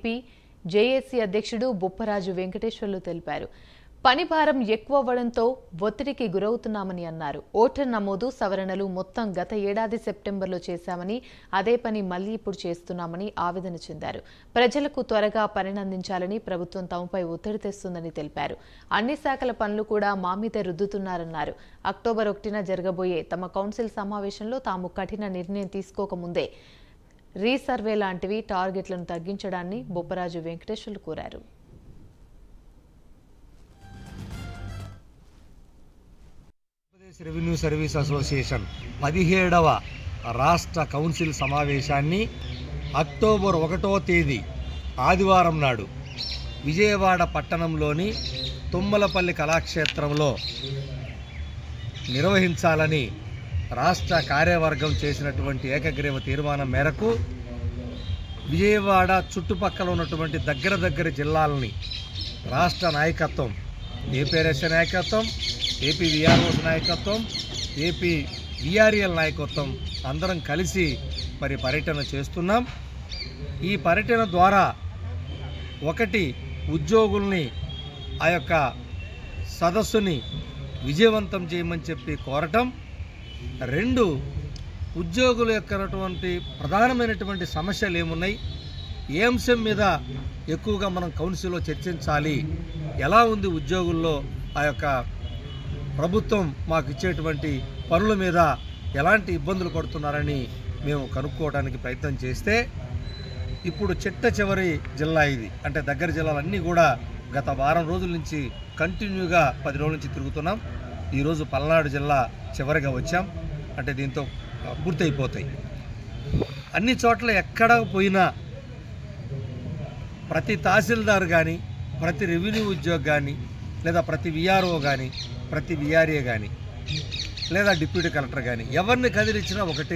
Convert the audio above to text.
AP JAC అధ్యక్షుడు బుప్పరాజు వెంకటేశ్వర్లు తెలిపారు పని భారం ఎక్కువ అవ్వడంతో ఒత్తిడికి గురవుతున్నామని అన్నారు ఓటర్ నమోదు సవరణలు మొత్తం గత ఏడాది సెప్టెంబర్లో చేశామని అదే పని మళ్లీ ఇప్పుడు చేస్తున్నామని ఆవేదన చెందారు ప్రజలకు త్వరగా పనినందించాలని ప్రభుత్వం తమపై ఒత్తిడి తెస్తుందని తెలిపారు అన్ని శాఖల పనులు కూడా మా మీద రుద్దుతున్నారన్నారు అక్టోబర్ ఒకటిన జరగబోయే తమ కౌన్సిల్ సమావేశంలో తాము కఠిన నిర్ణయం తీసుకోకముందే రీసర్వే లాంటివి టార్గెట్లను తగ్గించడాన్ని బొప్పరాజు వెంకటేశ్వర్లు కోరారు ఆంధ్రప్రదేశ్ రెవెన్యూ సర్వీస్ అసోసియేషన్ పదిహేడవ రాష్ట్ర కౌన్సిల్ సమావేశాన్ని అక్టోబర్ ఒకటో తేదీ ఆదివారం నాడు విజయవాడ పట్టణంలోని తుమ్మలపల్లి కళాక్షేత్రంలో నిర్వహించాలని రాష్ట్ర కార్యవర్గం చేసినటువంటి ఏకగ్రీవ తీర్మానం మేరకు విజయవాడ చుట్టుపక్కల ఉన్నటువంటి దగ్గర దగ్గర జిల్లాలని రాష్ట్ర నాయకత్వం ఏపీఆర్ఎస్ నాయకత్వం ఏపీ విఆర్ఓస్ నాయకత్వం ఏపీ విఆర్ఎల్ నాయకత్వం అందరం కలిసి మరి పర్యటన చేస్తున్నాం ఈ పర్యటన ద్వారా ఒకటి ఉద్యోగుల్ని ఆ యొక్క సదస్సుని విజయవంతం చేయమని చెప్పి కోరటం రెండు ఉద్యోగుల యొక్కటువంటి ప్రధానమైనటువంటి సమస్యలు ఏమున్నాయి ఏ అంశం మీద ఎక్కువగా మనం కౌన్సిల్లో చర్చించాలి ఎలా ఉంది ఉద్యోగుల్లో ఆ యొక్క ప్రభుత్వం మాకు ఇచ్చేటువంటి పనుల మీద ఎలాంటి ఇబ్బందులు పడుతున్నారని మేము కనుక్కోవడానికి ప్రయత్నం చేస్తే ఇప్పుడు చిట్ట చివరి జిల్లా ఇది అంటే దగ్గర జిల్లాలన్నీ కూడా గత వారం రోజుల నుంచి కంటిన్యూగా పది రోజుల నుంచి తిరుగుతున్నాం ఈరోజు పల్నాడు జిల్లా చివరిగా వచ్చాం అంటే దీంతో ఆ, పూర్తయిపోతాయి అన్ని చోట్ల ఎక్కడ పోయినా ప్రతి తహసీల్దార్ కానీ ప్రతి రెవెన్యూ ఉద్యోగి కానీ లేదా ప్రతి విఆర్ఓ కానీ ప్రతి విఆర్ఏ కానీ లేదా డిప్యూటీ కలెక్టర్ కానీ ఎవరిని కదిలించినా ఒకటే